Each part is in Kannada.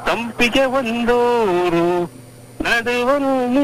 ತಂಪಿಗೆ ಒಂದೂರು ನಡುವಲ್ಲಿ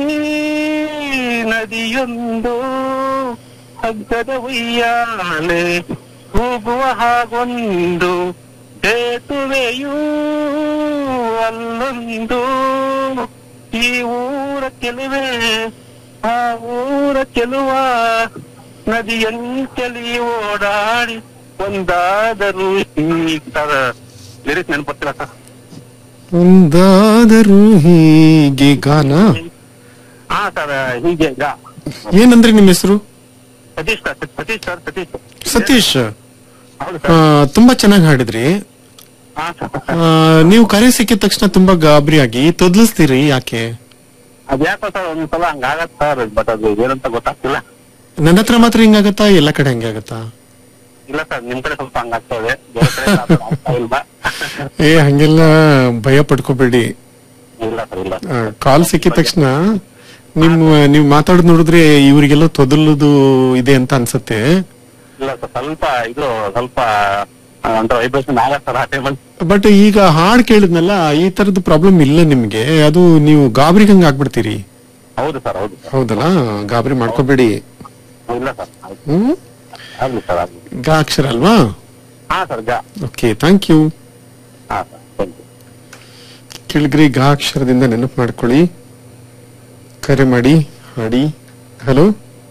ನದಿಯೊಂದು ಹಗ್ಗದ ಉಯ್ಯಾಲೆ ಹೋಗುವ ಹಾಗೊಂದು ಸೇತುವೆಯೂ ಅಲ್ಲೊಂದು ಈ ಊರ ಕೆಲವೇ ಆ ಊರ ಕೆಲವ ನದಿಯಂತೆಲಿ ಓಡಾಡಿ ಒಂದಾದರೂ ಈ ತರ ಲಿರಿಕ್ಸ್ ನೆನಪತ್ತಿಲ್ಲ ಸರ್ ಒಂದಾದರೂ ಹೀಗೆ ಗಾನ ಹಾ ಸರ್ ಹೀಗೆ ಈಗ ಏನಂದ್ರಿ ನಿಮ್ಮ ಹೆಸರು ಸತೀಶ್ ಸರ್ ಸತೀಶ್ ಸರ್ ಸತೀಶ್ ಸತೀಶ್ ಹೌದು ಆ, ಸರ್ ತುಂಬಾ ಚೆನ್ನಾಗಿ ಹಾಡಿದ್ರಿ ಹಾ ಸರ್ ಆ, ನೀವು ಕರೆ ಸಿಕ್ಕಿದ ತಕ್ಷಣ ತುಂಬಾ ಗಾಬರಿಯಾಗಿ ತೊದ್ಲಿಸ್ತೀರಿ ಯಾಕೆ ಅದ್ಯಾಕೋ ಸರ್ ಒಂದ್ಸಲ ಹಂಗಾಗತ್ ಸರ್ ಬಟ್ ಅದು ಏನಂತ ಗೊತ್ತಾಗ್ತಿಲ್ಲ ನನ್ನ ಹತ್ರ ಮಾತ್ರ ಹಿಂಗಾಗತ್ತಾ ಎಲ್ಲ ಕಡೆ ಹಂಗಾಗತ್ತಾ ಇಲ್ಲ ಸರ್ ನಿಮ್ ಕಡೆ ಸ್ವಲ್ಪ ಹಂಗಾಗ್ತದೆ ಬೇರೆ ಕಡೆ ಆ ಥರ ಆಗ್ತಾ ಇಲ್ಲ ಏ ಹಂಗೆಲ್ಲ ಭಯ ಪಡ್ಕೋಬೇಡಿ ಇಲ್ಲ ಸರ್ ಇಲ್ಲ ಕಾಲ್ ಸಿಕ್ಕಿದ ತಕ್ಷಣ ನಿಮ್ ನೀವು ಮಾತಾಡೋದ್ ನೋಡಿದ್ರೆ ಇವರಿಗೆಲ್ಲ ತೊದಲುದು ಇದೆ ಅಂತ ಅನ್ಸತ್ತೆ ಇಲ್ಲ ಸರ್ ಸ್ವಲ್ಪ ಇದು ಸ್ವಲ್ಪ ಅಂತ ವೈಬ್ರೇಷನ್ ಆಗತ್ತೆ ಸರ್ ಆ ಟೈಮಲ್ಲಿ ಬಟ್ ಈಗ ಹಾಡ್ ಕೇಳಿದ್ನಲ್ಲ ಈ ತರದ್ದು ಪ್ರಾಬ್ಲಮ್ ಇಲ್ಲ ನಿಮ್ಗೆ ಅದು ನೀವು ಗಾಬರಿಗಂಗ್ ಆಗ್ಬಿಡ್ತೀರಿ ಹೌದು ಸರ್ ಹೌದು ಹೌದಲ್ಲ ಗಾಬರಿ ಮಾಡ್ಕೋಬೇಡಿ ಇಲ್ಲ ಸರ್ ಆಯ್ತು. ಹ್ಮ್ ಆಗ್ಲಿ ಸರ್ ಆಗ್ಲಿ ಗಾ ಅಕ್ಷರ ಅಲ್ವಾ ಹಾ ಸರ್ ಗಾ ಓಕೆ ಥ್ಯಾಂಕ್ ಯು ಹಾ ಸರ್ ಥ್ಯಾಂಕ್ ಯು ಕೇಳಿದ್ರಿ ಗಾ ಅಕ್ಷರದಿಂದ ನೆನಪು ಮಾಡ್ಕೊಳ್ಳಿ ಕರೆ ಮಾಡಿ ಹಾಡಿ hello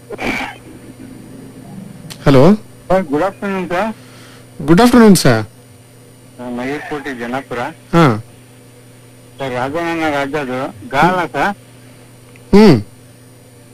hello sir good afternoon sir good afternoon sir Maheshkoti Janapura ಹಾ ಸರ್ ರಾಘವನ ರಾಜದು ಗಾಲ ಸರ್ ಹ್ಮ್